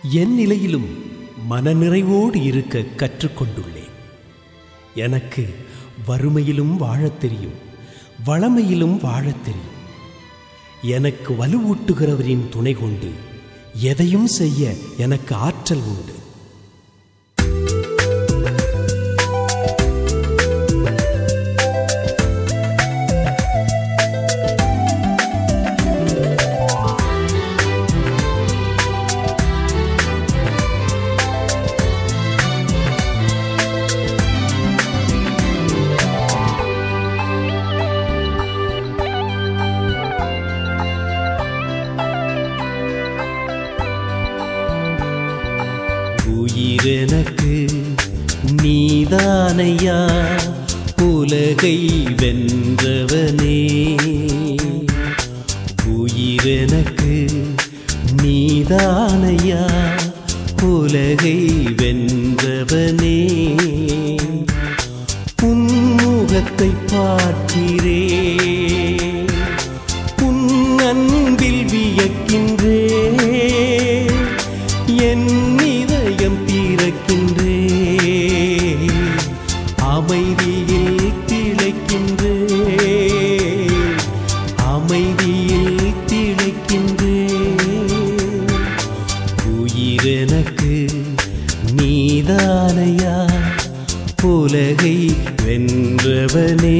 என் நிலையிலும் மனநிறைவோடு இருக்க கற்றுக்கொண்டுள்ளேன் எனக்கு வறுமையிலும் வாழத் தெரியும் வளமையிலும் வாழத் தெரியும் எனக்கு வலுவூட்டுகிறவரின் துணை கொண்டு எதையும் செய்ய எனக்கு ஆற்றல் உண்டு உயிரெனக்கு நீதானையா உலகை வென்றவனே உயிரெனக்கு நீதானையா உலகை வென்றவனே உன்முகத்தை பார்க்கிறே உன் அன்பில் வியக்கின்றே என் இதயம் தீரக்கின்றே அமைதியில் திளைக்கின்றே அமைதியில் திளைக்கின்றே உயிரெனக்கு நீதானையா உலகை வென்றவனே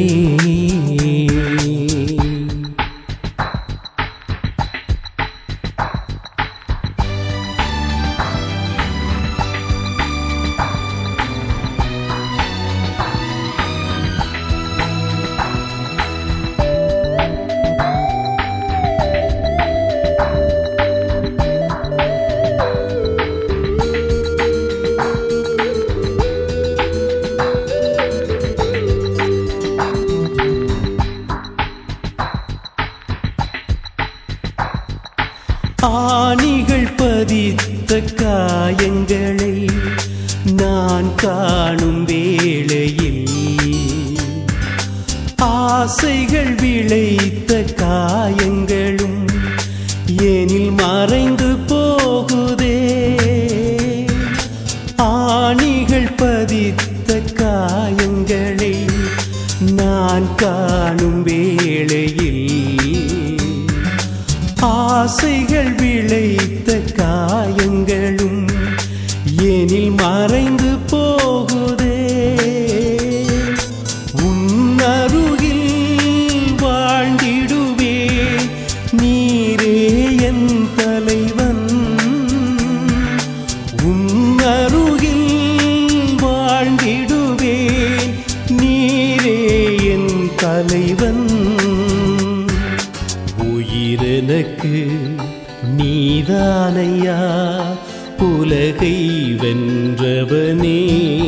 ஆணிகள் பதித்த காயங்களை நான் காணும் வேளையில் ஆசைகள் விளைத்த காயங்களும் எனில் மறைந்து போகுதே ஆணிகள் பதித்த காயங்களை நான் காணும் வேளையில் ஆசைகள் விளைத்த காயங்களும் எனில் மறைந்து போகுதே உன் அருகில் வாழ்ந்திடுவே நீரே என் தலைவன் உன் அருகில் வாழ்ந்திடுவேன் நீரே என் தலைவன் உயிரெனக்கு நீதானையா உலகை வென்றவனே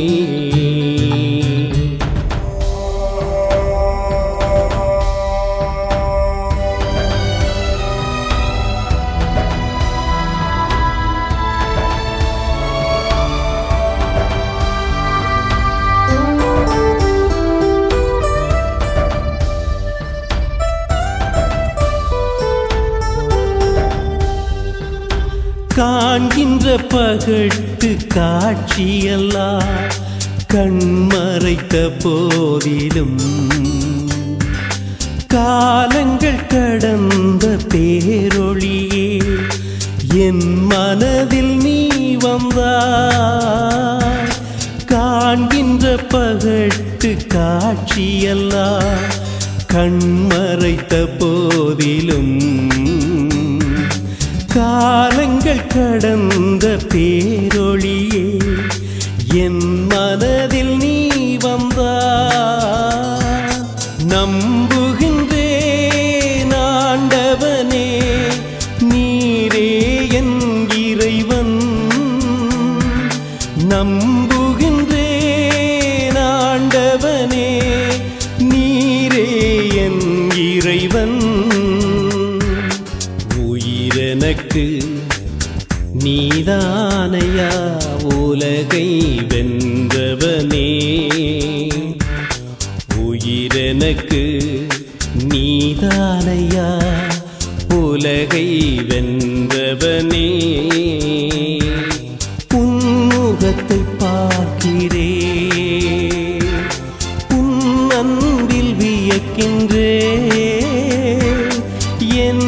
காண்கின்ற பகட்டு காட்சியெல்லாம் கண்மறைத்த போதிலும் காலங்கள் கடந்த பேரொளியே என் மனதில் நீ வந்தாய் காண்கின்ற பகட்டு காட்சியெல்லாம் கண்மறைத்த போதிலும் காலங்கள் கடந்த பேரொளியே என் மனதில் நீ வந்தாய் நம்புகின்றேன் ஆண்டவனே நீரே என் இறைவன் நம்புகின்றேன் ஆண்டவனே நீரே என் இறைவன் உயிரெனக்கு நீதானையா உலகை வென்றவனே உயிரெனக்கு நீதானையா உலகை வென்றவனே அழைக்கின்றே என்